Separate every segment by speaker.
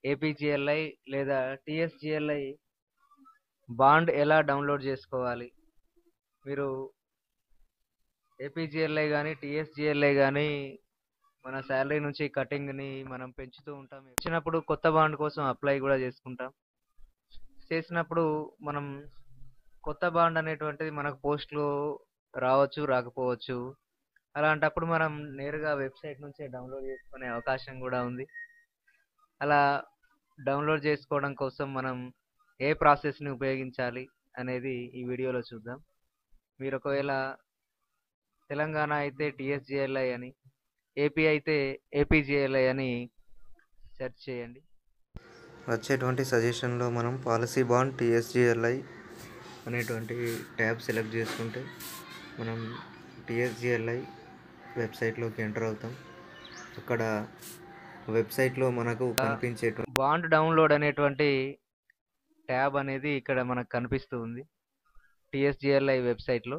Speaker 1: APGLI లేదా టీఎస్జీఎల్ఐ bond ఎలా download చేసుకోవాలి మీరు ఏపీజీఎల్ఐ కానీ టీఎస్జీఎల్ఐ కానీ మన శాలరీ నుంచి కటింగ్ని మనం పెంచుతూ ఉంటాం ఇచ్చినప్పుడు కొత్త బాండ్ కోసం అప్లై కూడా చేసుకుంటాం చేసినప్పుడు మనం కొత్త బాండ్ అనేటువంటిది మనకు పోస్ట్లో రావచ్చు రాకపోవచ్చు అలాంటప్పుడు మనం నేరుగా వెబ్సైట్ నుంచే డౌన్లోడ్ చేసుకునే అవకాశం కూడా ఉంది అలా డౌన్లోడ్ చేసుకోవడం కోసం మనం ఏ ప్రాసెస్ని ఉపయోగించాలి అనేది ఈ వీడియోలో చూద్దాం మీరు ఒకవేళ తెలంగాణ అయితే టీఎస్జిఎల్ఐ అని ఏపీ అయితే ఏపీజిఎల్ఐ అని సెర్చ్ చేయండి
Speaker 2: వచ్చేటువంటి సజెషన్లో మనం పాలసీ బాండ్ టీఎస్జిఎల్ఐ అనేటువంటి ట్యాబ్ సెలెక్ట్ చేసుకుంటే మనం టీఎస్జిఎల్ఐ వెబ్సైట్లోకి ఎంటర్ అవుతాం అక్కడ వెబ్సైట్లో మనకు కనిపించేటువంటి
Speaker 1: బాండ్ డౌన్లోడ్ అనేటువంటి ట్యాబ్ అనేది ఇక్కడ మనకు కనిపిస్తూ ఉంది టీఎస్జిఎల్ఐ వెబ్సైట్లో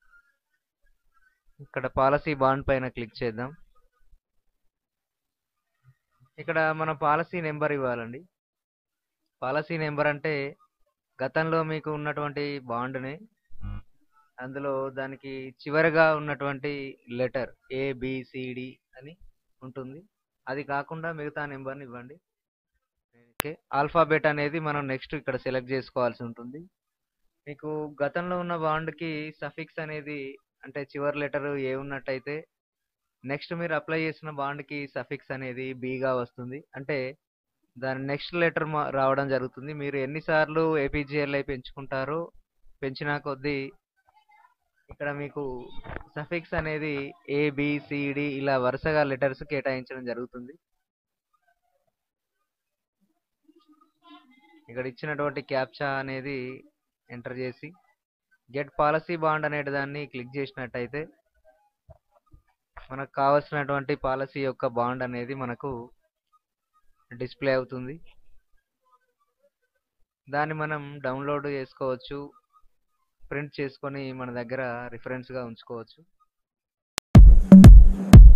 Speaker 1: ఇక్కడ పాలసీ బాండ్ పైన క్లిక్ చేద్దాం ఇక్కడ మన పాలసీ నెంబర్ ఇవ్వాలండి పాలసీ నెంబర్ అంటే గతంలో మీకు ఉన్నటువంటి బాండ్ని అందులో దానికి చివరగా ఉన్నటువంటి లెటర్ ఏబిసిడి అని ఉంటుంది అది కాకుండా మిగతా నెంబర్ని ఇవ్వండి ఓకే ఆల్ఫాబెట్ అనేది మనం నెక్స్ట్ ఇక్కడ సెలెక్ట్ చేసుకోవాల్సి ఉంటుంది మీకు గతంలో ఉన్న బాండ్కి సఫిక్స్ అనేది అంటే చివరి లెటర్ ఏ ఉన్నట్టయితే నెక్స్ట్ మీరు అప్లై చేసిన బాండ్కి సఫిక్స్ అనేది బీగా వస్తుంది అంటే దాని నెక్స్ట్ లెటర్ రావడం జరుగుతుంది మీరు ఎన్నిసార్లు ఏపీజీఎల్ఐ పెంచుకుంటారో పెంచినా కొద్దీ ఇక్కడ మీకు సఫిక్స్ అనేది ఏబిసిడి ఇలా వరుసగా లెటర్స్ కేటాయించడం జరుగుతుంది ఇక్కడ ఇచ్చినటువంటి క్యాప్చా అనేది ఎంటర్ చేసి గెట్ పాలసీ బాండ్ అనే దాన్ని క్లిక్ చేసినట్టయితే మనకు కావలసినటువంటి పాలసీ యొక్క బాండ్ అనేది మనకు డిస్ప్లే అవుతుంది దాన్ని మనం డౌన్లోడ్ చేసుకోవచ్చు ప్రింట్ చేసుకొని మన దగ్గర రిఫరెన్స్గా ఉంచుకోవచ్చు